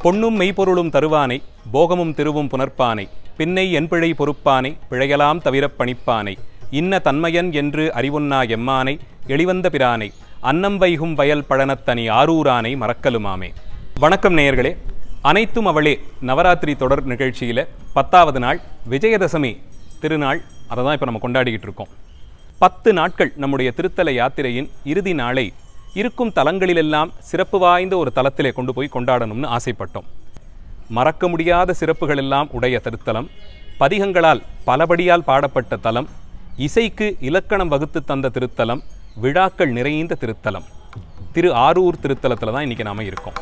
பொன்னும் மெய்ப்பொருளும் தருவானை போகமும் திருவும் புனர்ப்பானை பின்னை என்பிழை பொறுப்பானை பிழையலாம் தவிரப் பணிப்பானை இன்ன தன்மையன் என்று அறிவுண்ணா எம்மானை எளிவந்த பிரானை அன்னம் வைகும் வயல் பழனத்தனி ஆரூரானை மறக்கலுமாமே வணக்கம் நேயர்களே அனைத்தும் அவளே நவராத்திரி தொடர் நிகழ்ச்சியில் பத்தாவது நாள் விஜயதசமி திருநாள் அதை தான் இப்போ நம்ம கொண்டாடிக்கிட்டு இருக்கோம் பத்து நாட்கள் நம்முடைய திருத்தல யாத்திரையின் இறுதி நாளை இருக்கும் தலங்களிலெல்லாம் சிறப்பு வாய்ந்த ஒரு தலத்திலே கொண்டு போய் கொண்டாடணும்னு ஆசைப்பட்டோம் மறக்க முடியாத சிறப்புகள் எல்லாம் உடைய திருத்தலம் பதிகங்களால் பலபடியால் பாடப்பட்ட தலம் இசைக்கு இலக்கணம் வகுத்து தந்த திருத்தலம் விழாக்கள் நிறைந்த திருத்தலம் திரு ஆரூர் திருத்தலத்தில் தான் இன்றைக்கி நாம இருக்கோம்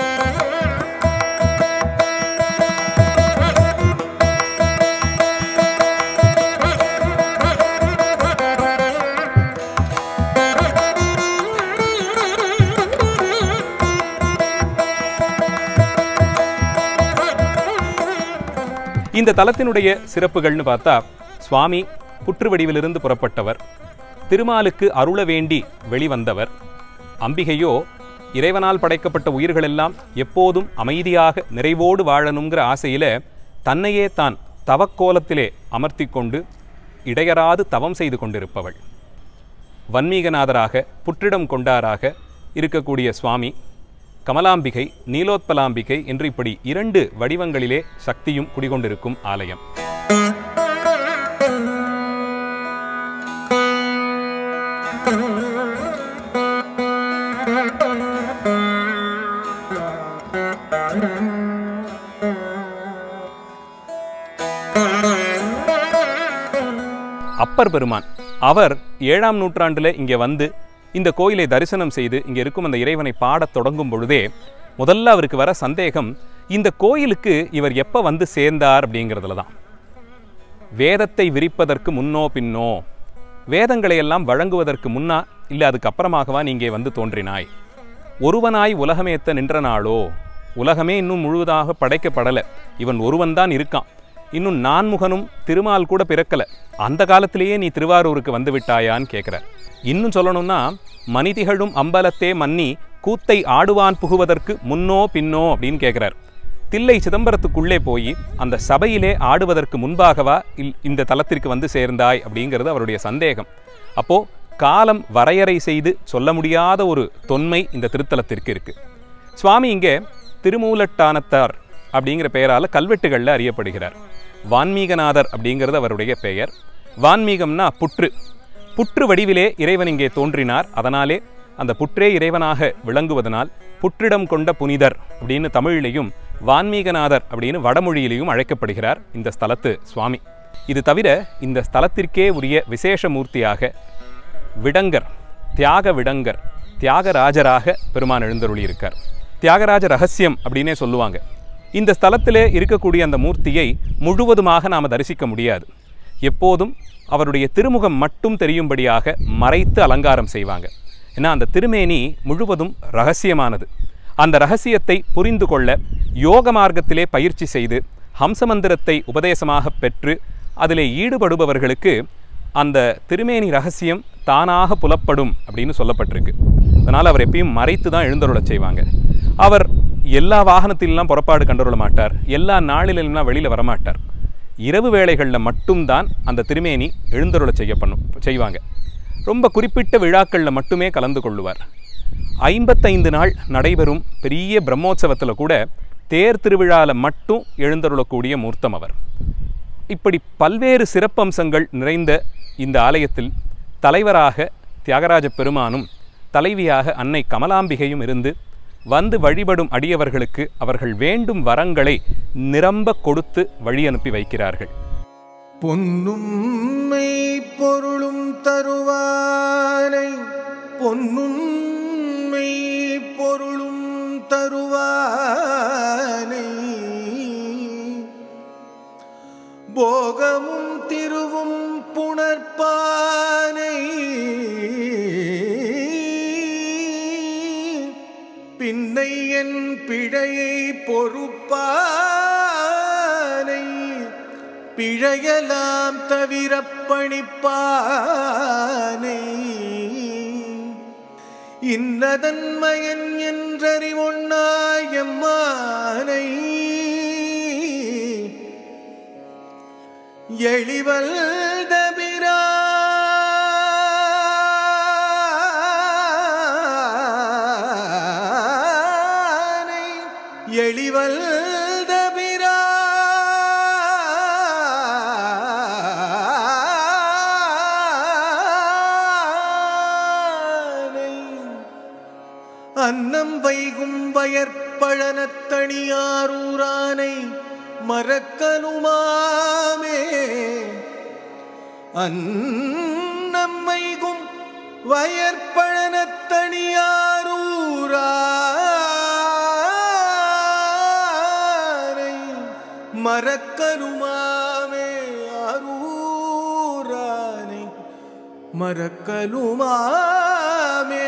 இந்த தலத்தினுடைய சிறப்புகள்னு பார்த்தா சுவாமி புற்று வடிவிலிருந்து புறப்பட்டவர் திருமாலுக்கு அருள வேண்டி வெளிவந்தவர் அம்பிகையோ இறைவனால் படைக்கப்பட்ட உயிர்களெல்லாம் எப்போதும் அமைதியாக நிறைவோடு வாழணுங்கிற ஆசையில தன்னையே தான் தவக்கோலத்திலே அமர்த்தி கொண்டு இடையராது தவம் செய்து கொண்டிருப்பவள் வன்மீகநாதராக புற்றிடம் கொண்டாராக இருக்கக்கூடிய சுவாமி கமலாம்பிகை நீலோத்பலாம்பிகை என்று இப்படி இரண்டு வடிவங்களிலே சக்தியும் குடிகொண்டிருக்கும் ஆலயம் அப்பர் பெருமான் அவர் ஏழாம் நூற்றாண்டுல இங்கே வந்து இந்த கோயிலை தரிசனம் செய்து இங்கே இருக்கும் அந்த இறைவனை பாடத் தொடங்கும் பொழுதே முதல்ல அவருக்கு வர சந்தேகம் இந்த கோயிலுக்கு இவர் எப்போ வந்து சேர்ந்தார் அப்படிங்கிறதுல தான் வேதத்தை விரிப்பதற்கு முன்னோ பின்னோ வேதங்களை எல்லாம் வழங்குவதற்கு முன்னா இல்லை அதுக்கு அப்புறமாகவா நீங்கே வந்து தோன்றினாய் ஒருவனாய் உலகமேத்த நின்ற நாளோ உலகமே இன்னும் முழுவதாக படைக்கப்படலை இவன் ஒருவன் தான் இருக்கான் இன்னும் நான்முகனும் திருமால் கூட பிறக்கல அந்த காலத்திலேயே நீ திருவாரூருக்கு வந்து விட்டாயான்னு கேட்குறார் இன்னும் சொல்லணும்னா மனிதிகளும் அம்பலத்தே மன்னி கூத்தை ஆடுவான் புகுவதற்கு முன்னோ பின்னோ அப்படின்னு கேட்குறார் தில்லை சிதம்பரத்துக்குள்ளே போய் அந்த சபையிலே ஆடுவதற்கு முன்பாகவா இல் இந்த தலத்திற்கு வந்து சேர்ந்தாய் அப்படிங்கிறது அவருடைய சந்தேகம் அப்போ காலம் வரையறை செய்து சொல்ல முடியாத ஒரு தொன்மை இந்த திருத்தலத்திற்கு இருக்கு சுவாமி இங்கே திருமூலட்டானத்தார் அப்படிங்கிற பெயரால் கல்வெட்டுகளில் அறியப்படுகிறார் வான்மீகநாதர் அப்படிங்கிறது அவருடைய பெயர் வான்மீகம்னா புற்று புற்று வடிவிலே இறைவன் இங்கே தோன்றினார் அதனாலே அந்த புற்றே இறைவனாக விளங்குவதனால் புற்றிடம் கொண்ட புனிதர் அப்படின்னு தமிழிலையும் வான்மீகநாதர் அப்படின்னு வடமொழியிலையும் அழைக்கப்படுகிறார் இந்த ஸ்தலத்து சுவாமி இது தவிர இந்த ஸ்தலத்திற்கே உரிய விசேஷ மூர்த்தியாக விடங்கர் தியாக விடங்கர் தியாகராஜராக பெருமான் எழுந்தருளியிருக்கார் தியாகராஜ ரகசியம் அப்படின்னே சொல்லுவாங்க இந்த ஸ்தலத்திலே இருக்கக்கூடிய அந்த மூர்த்தியை முழுவதுமாக நாம் தரிசிக்க முடியாது எப்போதும் அவருடைய திருமுகம் மட்டும் தெரியும்படியாக மறைத்து அலங்காரம் செய்வாங்க ஏன்னா அந்த திருமேனி முழுவதும் ரகசியமானது அந்த ரகசியத்தை புரிந்து கொள்ள யோக மார்க்கத்திலே பயிற்சி செய்து ஹம்சமந்திரத்தை உபதேசமாக பெற்று அதிலே ஈடுபடுபவர்களுக்கு அந்த திருமேனி ரகசியம் தானாக புலப்படும் அப்படின்னு சொல்லப்பட்டிருக்கு அதனால் அவர் எப்பயும் மறைத்து தான் எழுந்தருளச் செய்வாங்க அவர் எல்லா வாகனத்திலெல்லாம் புறப்பாடு கண்டுள்ள மாட்டார் எல்லா நாளிலெல்லாம் வெளியில் வரமாட்டார் இரவு வேளைகளில் மட்டும்தான் அந்த திருமேனி எழுந்தருளச் செய்ய பண்ணும் செய்வாங்க ரொம்ப குறிப்பிட்ட விழாக்களில் மட்டுமே கலந்து கொள்ளுவார் ஐம்பத்தைந்து நாள் நடைபெறும் பெரிய பிரம்மோற்சவத்தில் கூட தேர் திருவிழாவில் மட்டும் எழுந்தருளக்கூடிய மூர்த்தம் அவர் இப்படி பல்வேறு சிறப்பம்சங்கள் நிறைந்த இந்த ஆலயத்தில் தலைவராக தியாகராஜ பெருமானும் தலைவியாக அன்னை கமலாம்பிகையும் இருந்து வந்து வழிபடும் அடியவர்களுக்கு அவர்கள் வேண்டும் வரங்களை நிரம்ப கொடுத்து வழி அனுப்பி வைக்கிறார்கள் பொன்னும்மை பொருளும் தருவானை பொன்னும்மை பொருளும் தருவானை போகமும் திருவும் புணர்ப்பானை பின்னை என் பிழையை பொறுப்பானை பிழையலாம் தவிர பணிப்பானை இன்னதன்மயன் என்றறிவொண்ணாயம்மானை எளிவல் தபிரானை எளிவல் தபிரானை அன்னம் வைகும் வயற்பழனத்தணியாரூரானை மறக்கலுமாமே அன்னம் வைகும் வயற்பழனத்தணியாரூரானை மறக்கலுமாமே ஆரூரானை மறக்கலுமாமே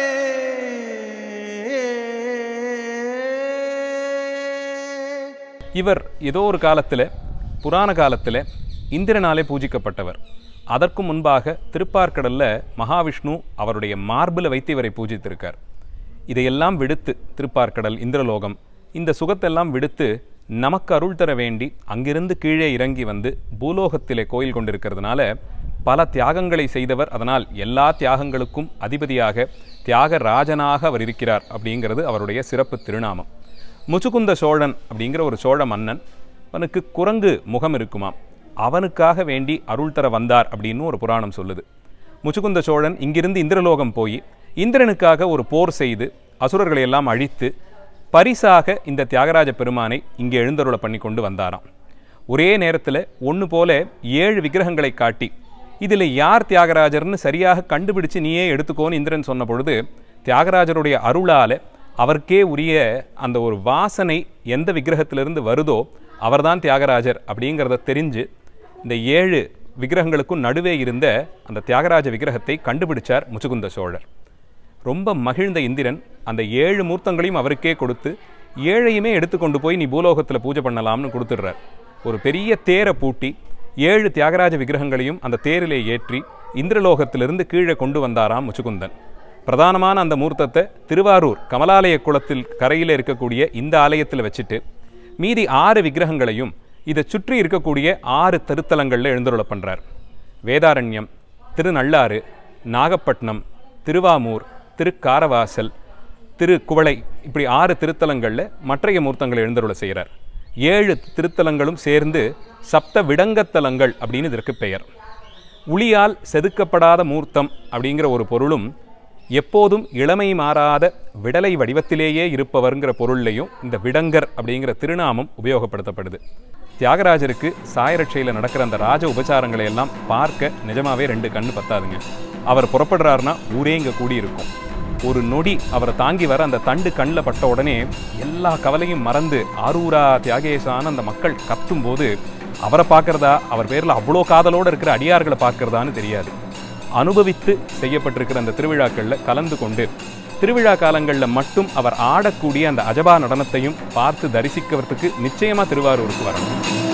இவர் ஏதோ ஒரு காலத்தில் புராண காலத்தில் இந்திரனாலே பூஜிக்கப்பட்டவர் அதற்கு முன்பாக திருப்பார்க்கடல்ல மகாவிஷ்ணு அவருடைய மார்பில் வைத்து இவரை பூஜித்திருக்கார் இதையெல்லாம் விடுத்து திருப்பார்க்கடல் இந்திரலோகம் இந்த சுகத்தெல்லாம் விடுத்து நமக்கு அருள் தர வேண்டி அங்கிருந்து கீழே இறங்கி வந்து பூலோகத்திலே கோயில் கொண்டிருக்கிறதுனால பல தியாகங்களை செய்தவர் அதனால் எல்லா தியாகங்களுக்கும் அதிபதியாக தியாக ராஜனாக அவர் இருக்கிறார் அப்படிங்கிறது அவருடைய சிறப்பு திருநாமம் முச்சுக்குந்த சோழன் அப்படிங்கிற ஒரு சோழ மன்னன் அவனுக்கு குரங்கு முகம் இருக்குமாம் அவனுக்காக வேண்டி அருள் தர வந்தார் அப்படின்னு ஒரு புராணம் சொல்லுது முச்சுக்குந்த சோழன் இங்கிருந்து இந்திரலோகம் போய் இந்திரனுக்காக ஒரு போர் செய்து அசுரர்களை எல்லாம் அழித்து பரிசாக இந்த தியாகராஜ பெருமானை இங்கே எழுந்தருளை பண்ணி கொண்டு வந்தாராம் ஒரே நேரத்தில் ஒன்று போல ஏழு விக்கிரகங்களை காட்டி இதில் யார் தியாகராஜர்னு சரியாக கண்டுபிடிச்சு நீயே எடுத்துக்கோன்னு இந்திரன் சொன்ன பொழுது தியாகராஜருடைய அருளால் அவருக்கே உரிய அந்த ஒரு வாசனை எந்த விக்கிரகத்திலிருந்து வருதோ அவர்தான் தியாகராஜர் அப்படிங்கிறத தெரிஞ்சு இந்த ஏழு விக்கிரகங்களுக்கும் நடுவே இருந்த அந்த தியாகராஜ விக்கிரகத்தை கண்டுபிடிச்சார் முச்சுகுந்த சோழர் ரொம்ப மகிழ்ந்த இந்திரன் அந்த ஏழு மூர்த்தங்களையும் அவருக்கே கொடுத்து ஏழையுமே எடுத்துக்கொண்டு போய் நீ பூலோகத்தில் பூஜை பண்ணலாம்னு கொடுத்துடுறார் ஒரு பெரிய தேரை பூட்டி ஏழு தியாகராஜ விக்கிரகங்களையும் அந்த தேரிலே ஏற்றி இந்திரலோகத்திலிருந்து கீழே கொண்டு வந்தாராம் முச்சுகுந்தன் பிரதானமான அந்த மூர்த்தத்தை திருவாரூர் கமலாலய குளத்தில் கரையில் இருக்கக்கூடிய இந்த ஆலயத்தில் வச்சுட்டு மீதி ஆறு விக்கிரகங்களையும் இதை சுற்றி இருக்கக்கூடிய ஆறு திருத்தலங்களில் எழுந்தருள பண்ணுறார் வேதாரண்யம் திருநள்ளாறு நாகப்பட்டினம் திருவாமூர் திருக்காரவாசல் திருக்குவளை இப்படி ஆறு திருத்தலங்களில் மற்றைய மூர்த்தங்களை எழுந்தருள செய்கிறார் ஏழு திருத்தலங்களும் சேர்ந்து சப்த விடங்கத்தலங்கள் அப்படின்னு இதற்கு பெயர் உளியால் செதுக்கப்படாத மூர்த்தம் அப்படிங்கிற ஒரு பொருளும் எப்போதும் இளமை மாறாத விடலை வடிவத்திலேயே இருப்பவர்ங்கிற பொருள்லையும் இந்த விடங்கர் அப்படிங்கிற திருநாமம் உபயோகப்படுத்தப்படுது தியாகராஜருக்கு சாயரட்சையில் நடக்கிற அந்த ராஜ உபச்சாரங்களை எல்லாம் பார்க்க நிஜமாவே ரெண்டு கண்ணு பத்தாதுங்க அவர் புறப்படுறாருன்னா ஊரே இங்கே கூடியிருக்கும் ஒரு நொடி அவரை தாங்கி வர அந்த தண்டு கண்ணில் பட்ட உடனே எல்லா கவலையும் மறந்து ஆரூரா தியாகேசான அந்த மக்கள் கத்தும்போது அவரை பார்க்கறதா அவர் பேரில் அவ்வளோ காதலோடு இருக்கிற அடியார்களை பார்க்கறதான்னு தெரியாது அனுபவித்து செய்யப்பட்டிருக்கிற அந்த திருவிழாக்களில் கலந்து கொண்டு திருவிழா காலங்களில் மட்டும் அவர் ஆடக்கூடிய அந்த அஜபா நடனத்தையும் பார்த்து தரிசிக்கிறதுக்கு நிச்சயமாக திருவாரூருக்கு வரணும்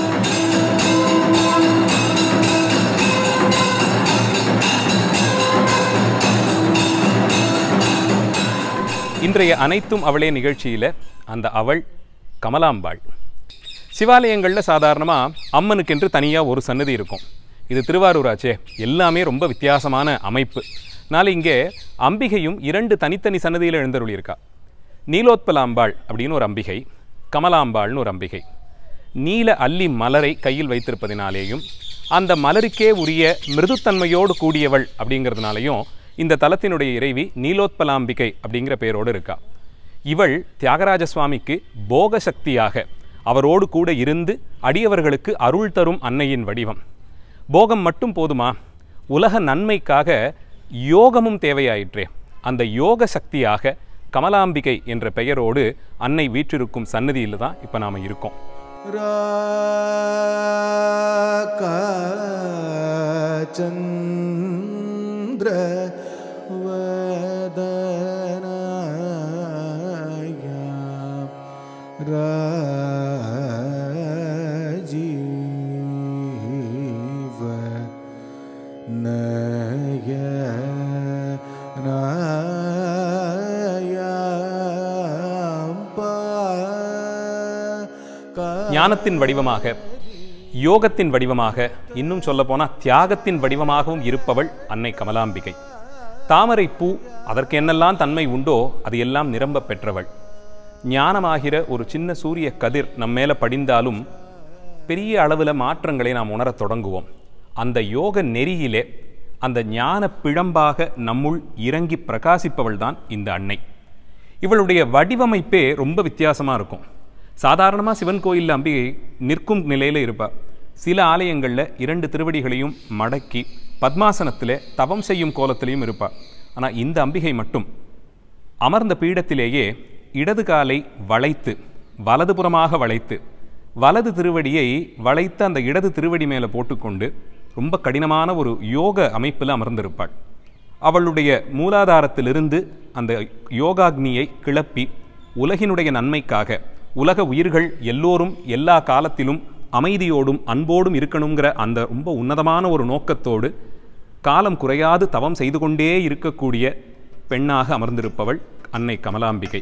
இன்றைய அனைத்தும் அவளே நிகழ்ச்சியில் அந்த அவள் கமலாம்பாள் சிவாலயங்களில் சாதாரணமாக அம்மனுக்கென்று தனியாக ஒரு சன்னதி இருக்கும் இது திருவாரூராச்சே எல்லாமே ரொம்ப வித்தியாசமான அமைப்பு அதனால் இங்கே அம்பிகையும் இரண்டு தனித்தனி சன்னதியில் எழுந்தருளியிருக்கா நீலோத்பலாம்பாள் அப்படின்னு ஒரு அம்பிகை கமலாம்பாள்னு ஒரு அம்பிகை நீல அல்லி மலரை கையில் வைத்திருப்பதினாலேயும் அந்த மலருக்கே உரிய மிருதுத்தன்மையோடு கூடியவள் அப்படிங்கிறதுனாலையும் இந்த தலத்தினுடைய இறைவி நீலோத்பலாம்பிகை அப்படிங்கிற பெயரோடு இருக்கா இவள் தியாகராஜ சுவாமிக்கு போக சக்தியாக அவரோடு கூட இருந்து அடியவர்களுக்கு அருள் தரும் அன்னையின் வடிவம் போகம் மட்டும் போதுமா உலக நன்மைக்காக யோகமும் தேவையாயிற்றே அந்த யோக சக்தியாக கமலாம்பிகை என்ற பெயரோடு அன்னை வீற்றிருக்கும் சன்னதியில் தான் இப்போ நாம் இருக்கோம் ராகச்சந்திர வதனாய ராஜீவ நய ஞானத்தின் வடிவமாக யோகத்தின் வடிவமாக இன்னும் சொல்லப்போனால் தியாகத்தின் வடிவமாகவும் இருப்பவள் அன்னை கமலாம்பிகை தாமரை பூ அதற்கு என்னெல்லாம் தன்மை உண்டோ அது எல்லாம் நிரம்ப பெற்றவள் ஞானமாகிற ஒரு சின்ன சூரிய கதிர் நம் மேல படிந்தாலும் பெரிய அளவில் மாற்றங்களை நாம் உணரத் தொடங்குவோம் அந்த யோக நெறியிலே அந்த ஞான பிழம்பாக நம்முள் இறங்கி பிரகாசிப்பவள் தான் இந்த அன்னை இவளுடைய வடிவமைப்பே ரொம்ப வித்தியாசமாக இருக்கும் சாதாரணமாக சிவன் கோயிலில் அம்பிகை நிற்கும் நிலையில் இருப்பாள் சில ஆலயங்களில் இரண்டு திருவடிகளையும் மடக்கி பத்மாசனத்திலே தவம் செய்யும் கோலத்திலையும் இருப்பாள் ஆனால் இந்த அம்பிகை மட்டும் அமர்ந்த பீடத்திலேயே இடது காலை வளைத்து வலதுபுறமாக வளைத்து வலது திருவடியை வளைத்து அந்த இடது திருவடி மேலே போட்டுக்கொண்டு ரொம்ப கடினமான ஒரு யோக அமைப்பில் அமர்ந்திருப்பாள் அவளுடைய மூலாதாரத்திலிருந்து அந்த யோகாக்னியை கிளப்பி உலகினுடைய நன்மைக்காக உலக உயிர்கள் எல்லோரும் எல்லா காலத்திலும் அமைதியோடும் அன்போடும் இருக்கணுங்கிற அந்த ரொம்ப உன்னதமான ஒரு நோக்கத்தோடு காலம் குறையாது தவம் செய்து கொண்டே இருக்கக்கூடிய பெண்ணாக அமர்ந்திருப்பவள் அன்னை கமலாம்பிகை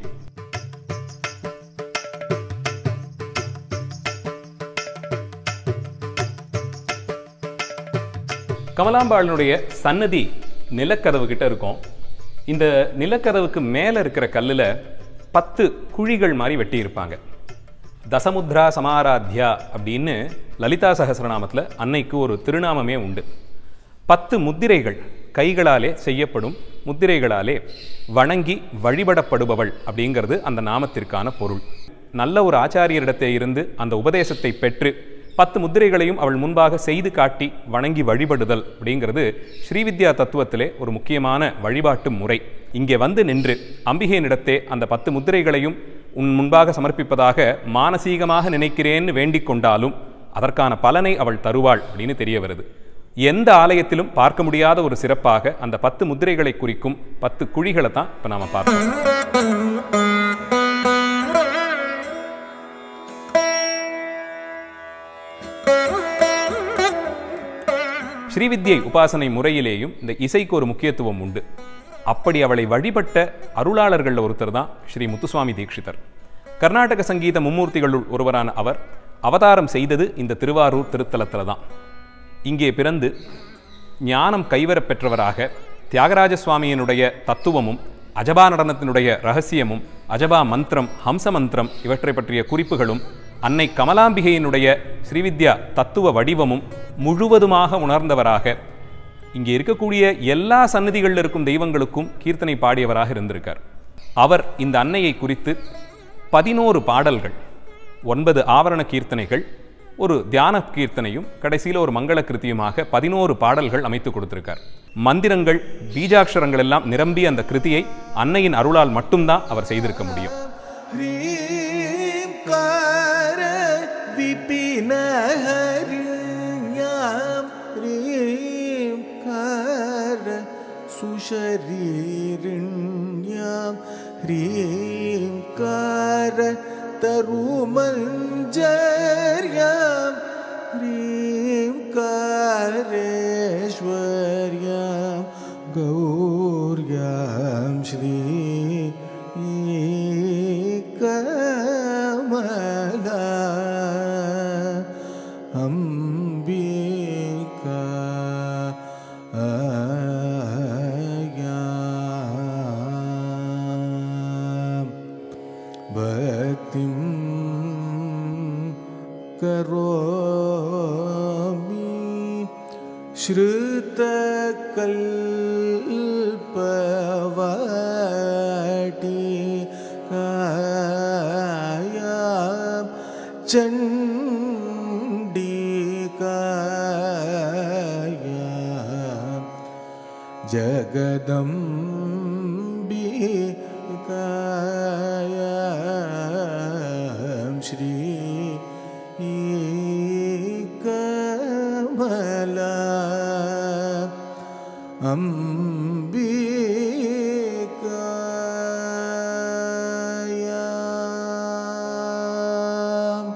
கமலாம்பாளனுடைய சன்னதி நிலக்கதவு கிட்ட இருக்கும் இந்த நிலக்கதவுக்கு மேலே இருக்கிற கல்லில் பத்து குழிகள் மாதிரி வெட்டியிருப்பாங்க தசமுத்ரா சமாராத்யா அப்படின்னு லலிதா சகசரநாமத்தில் அன்னைக்கு ஒரு திருநாமமே உண்டு பத்து முத்திரைகள் கைகளாலே செய்யப்படும் முத்திரைகளாலே வணங்கி வழிபடப்படுபவள் அப்படிங்கிறது அந்த நாமத்திற்கான பொருள் நல்ல ஒரு ஆச்சாரியரிடத்தை இருந்து அந்த உபதேசத்தை பெற்று பத்து முத்திரைகளையும் அவள் முன்பாக செய்து காட்டி வணங்கி வழிபடுதல் அப்படிங்கிறது ஸ்ரீவித்யா தத்துவத்திலே ஒரு முக்கியமான வழிபாட்டு முறை இங்கே வந்து நின்று அம்பிகையினிடத்தே அந்த பத்து முத்திரைகளையும் உன் முன்பாக சமர்ப்பிப்பதாக மானசீகமாக நினைக்கிறேன்னு வேண்டிக் கொண்டாலும் அதற்கான பலனை அவள் தருவாள் அப்படின்னு தெரிய வருது எந்த ஆலயத்திலும் பார்க்க முடியாத ஒரு சிறப்பாக அந்த பத்து முத்திரைகளை குறிக்கும் பத்து குழிகளை தான் இப்போ நாம பார்த்தோம் ஸ்ரீவித்யை உபாசனை முறையிலேயும் இந்த இசைக்கு ஒரு முக்கியத்துவம் உண்டு அப்படி அவளை வழிபட்ட அருளாளர்களில் ஒருத்தர் தான் ஸ்ரீ முத்துசுவாமி தீட்சிதர் கர்நாடக சங்கீத மும்மூர்த்திகளுள் ஒருவரான அவர் அவதாரம் செய்தது இந்த திருவாரூர் திருத்தலத்தில் தான் இங்கே பிறந்து ஞானம் கைவரப் பெற்றவராக தியாகராஜ சுவாமியினுடைய தத்துவமும் அஜபா நடனத்தினுடைய ரகசியமும் அஜபா மந்திரம் ஹம்ச மந்திரம் இவற்றை பற்றிய குறிப்புகளும் அன்னை கமலாம்பிகையினுடைய ஸ்ரீவித்யா தத்துவ வடிவமும் முழுவதுமாக உணர்ந்தவராக இங்கே இருக்கக்கூடிய எல்லா சன்னதிகளில் இருக்கும் தெய்வங்களுக்கும் கீர்த்தனை பாடியவராக இருந்திருக்கார் அவர் இந்த அன்னையை குறித்து பதினோரு பாடல்கள் ஒன்பது ஆவரண கீர்த்தனைகள் ஒரு தியான கீர்த்தனையும் கடைசியில் ஒரு மங்கள கிருத்தியுமாக பதினோரு பாடல்கள் அமைத்து கொடுத்திருக்கார் மந்திரங்கள் பீஜாட்சரங்கள் எல்லாம் நிரம்பி அந்த கிருதியை அன்னையின் அருளால் மட்டும்தான் அவர் செய்திருக்க முடியும் ह्रीङ्कार विपिनहरिण्यां ह्रीङ्कार सुशरीरिण्यां ह्रीङ्कार तरुमञ्जर्यां ह्रीङ्कारेश्वर्यां गौर्यां श्री कमला अम्बिका आज्ञा भक्तिं करोमि श्रुतकल्पवाटी कायां चण्डिकायां जगदम्बिकायां श्री कमला अम्बिकायाम्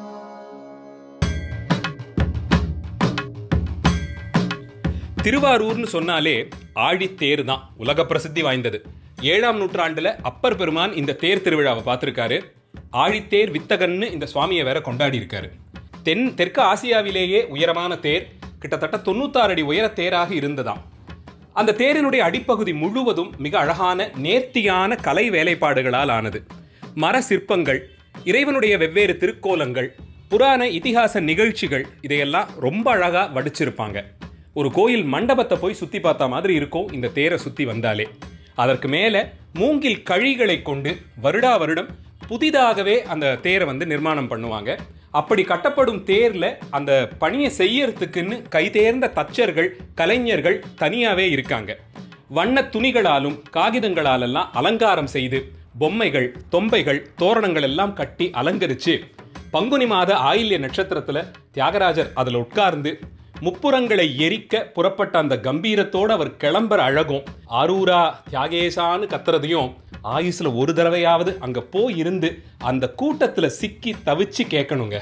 திருவாரூர்னு சொன்னாலே ஆழித்தேர் தான் உலக பிரசித்தி வாய்ந்தது ஏழாம் நூற்றாண்டுல அப்பர் பெருமான் இந்த தேர் திருவிழாவை பார்த்திருக்காரு ஆழித்தேர் வித்தகன்னு இந்த சுவாமியை வேற கொண்டாடி இருக்காரு தென் தெற்கு ஆசியாவிலேயே உயரமான தேர் கிட்டத்தட்ட தொண்ணூத்தாறு அடி உயர தேராக இருந்ததாம் அந்த தேரினுடைய அடிப்பகுதி முழுவதும் மிக அழகான நேர்த்தியான கலை வேலைப்பாடுகளால் ஆனது மர சிற்பங்கள் இறைவனுடைய வெவ்வேறு திருக்கோலங்கள் புராண இதிகாச நிகழ்ச்சிகள் இதையெல்லாம் ரொம்ப அழகா வடிச்சிருப்பாங்க ஒரு கோயில் மண்டபத்தை போய் சுத்தி பார்த்த மாதிரி இருக்கும் இந்த தேரை சுத்தி வந்தாலே அதற்கு மேலே மூங்கில் கழிகளை கொண்டு வருடா வருடம் புதிதாகவே அந்த தேரை வந்து நிர்மாணம் பண்ணுவாங்க அப்படி கட்டப்படும் தேர்ல அந்த பணியை செய்யறதுக்குன்னு கைதேர்ந்த தச்சர்கள் கலைஞர்கள் தனியாவே இருக்காங்க வண்ண துணிகளாலும் காகிதங்களாலெல்லாம் அலங்காரம் செய்து பொம்மைகள் தொம்பைகள் தோரணங்கள் எல்லாம் கட்டி அலங்கரிச்சு பங்குனி மாத ஆயில்ய நட்சத்திரத்துல தியாகராஜர் அதுல உட்கார்ந்து முப்புறங்களை எரிக்க புறப்பட்ட அந்த கம்பீரத்தோட அவர் கிளம்புற அழகும் ஆரூரா தியாகேசான்னு கத்துறதையும் ஆயுசுல ஒரு தடவையாவது அங்க போய் இருந்து அந்த கூட்டத்துல சிக்கி தவிச்சு கேட்கணுங்க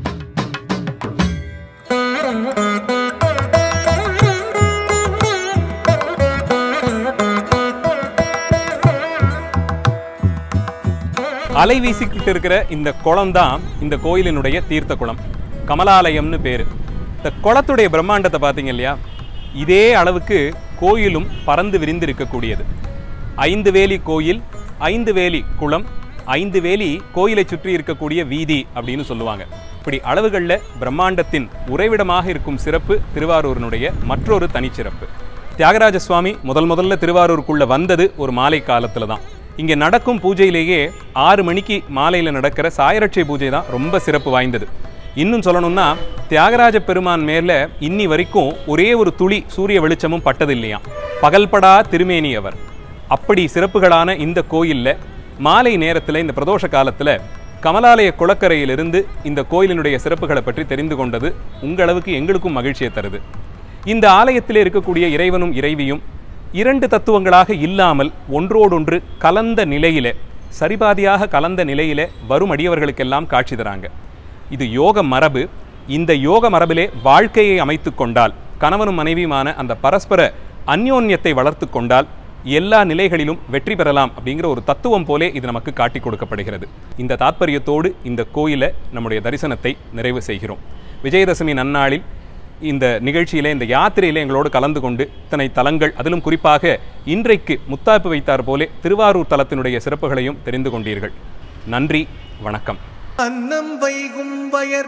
அலை வீசிக்கிட்டு இருக்கிற இந்த குளம் தான் இந்த கோயிலினுடைய தீர்த்த குளம் கமலாலயம்னு பேரு இந்த குளத்துடைய பிரம்மாண்டத்தை பார்த்தீங்க இல்லையா இதே அளவுக்கு கோயிலும் பறந்து விரிந்து இருக்கக்கூடியது ஐந்து வேலி கோயில் ஐந்து வேலி குளம் ஐந்து வேலி கோயிலை சுற்றி இருக்கக்கூடிய வீதி அப்படின்னு சொல்லுவாங்க இப்படி அளவுகளில் பிரம்மாண்டத்தின் உறைவிடமாக இருக்கும் சிறப்பு திருவாரூரினுடைய மற்றொரு தனிச்சிறப்பு தியாகராஜ சுவாமி முதல் முதல்ல திருவாரூருக்குள்ள வந்தது ஒரு மாலை காலத்துல தான் இங்க நடக்கும் பூஜையிலேயே ஆறு மணிக்கு மாலையில நடக்கிற சாயரட்சை பூஜை தான் ரொம்ப சிறப்பு வாய்ந்தது இன்னும் சொல்லணும்னா தியாகராஜ பெருமான் மேல இன்னி வரைக்கும் ஒரே ஒரு துளி சூரிய வெளிச்சமும் பட்டது இல்லையாம் பகல்படா திருமேனி அவர் அப்படி சிறப்புகளான இந்த கோயில்ல மாலை நேரத்துல இந்த பிரதோஷ காலத்துல கமலாலய குளக்கரையிலிருந்து இந்த கோயிலினுடைய சிறப்புகளை பற்றி தெரிந்து கொண்டது உங்களவுக்கு எங்களுக்கும் மகிழ்ச்சியை தருது இந்த ஆலயத்திலே இருக்கக்கூடிய இறைவனும் இறைவியும் இரண்டு தத்துவங்களாக இல்லாமல் ஒன்றோடொன்று கலந்த நிலையிலே சரிபாதியாக கலந்த நிலையிலே வரும் அடியவர்களுக்கெல்லாம் காட்சி தராங்க இது யோக மரபு இந்த யோக மரபிலே வாழ்க்கையை அமைத்து கொண்டால் கணவனும் மனைவியுமான அந்த பரஸ்பர அந்யோன்யத்தை வளர்த்து கொண்டால் எல்லா நிலைகளிலும் வெற்றி பெறலாம் அப்படிங்கிற ஒரு தத்துவம் போலே இது நமக்கு காட்டி கொடுக்கப்படுகிறது இந்த தாத்பரியத்தோடு இந்த கோயிலை நம்முடைய தரிசனத்தை நிறைவு செய்கிறோம் விஜயதசமி நன்னாளில் இந்த நிகழ்ச்சியிலே இந்த யாத்திரையிலே எங்களோடு கலந்து கொண்டு இத்தனை தலங்கள் அதிலும் குறிப்பாக இன்றைக்கு முத்தாய்ப்பு வைத்தார் போலே திருவாரூர் தலத்தினுடைய சிறப்புகளையும் தெரிந்து கொண்டீர்கள் நன்றி வணக்கம் அன்னம் வைகும்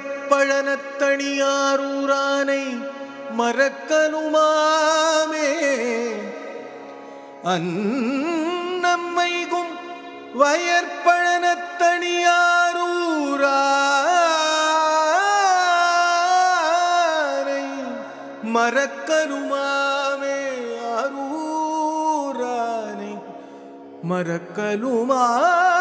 வயற்பழனத்தணியாரூரானை மறக்கனுமாமே அன்னம் வைகும் வயற்பழனத்தணியாரூரானை மறக்கனுமாமே ஆரூரானை மறக்கலுமா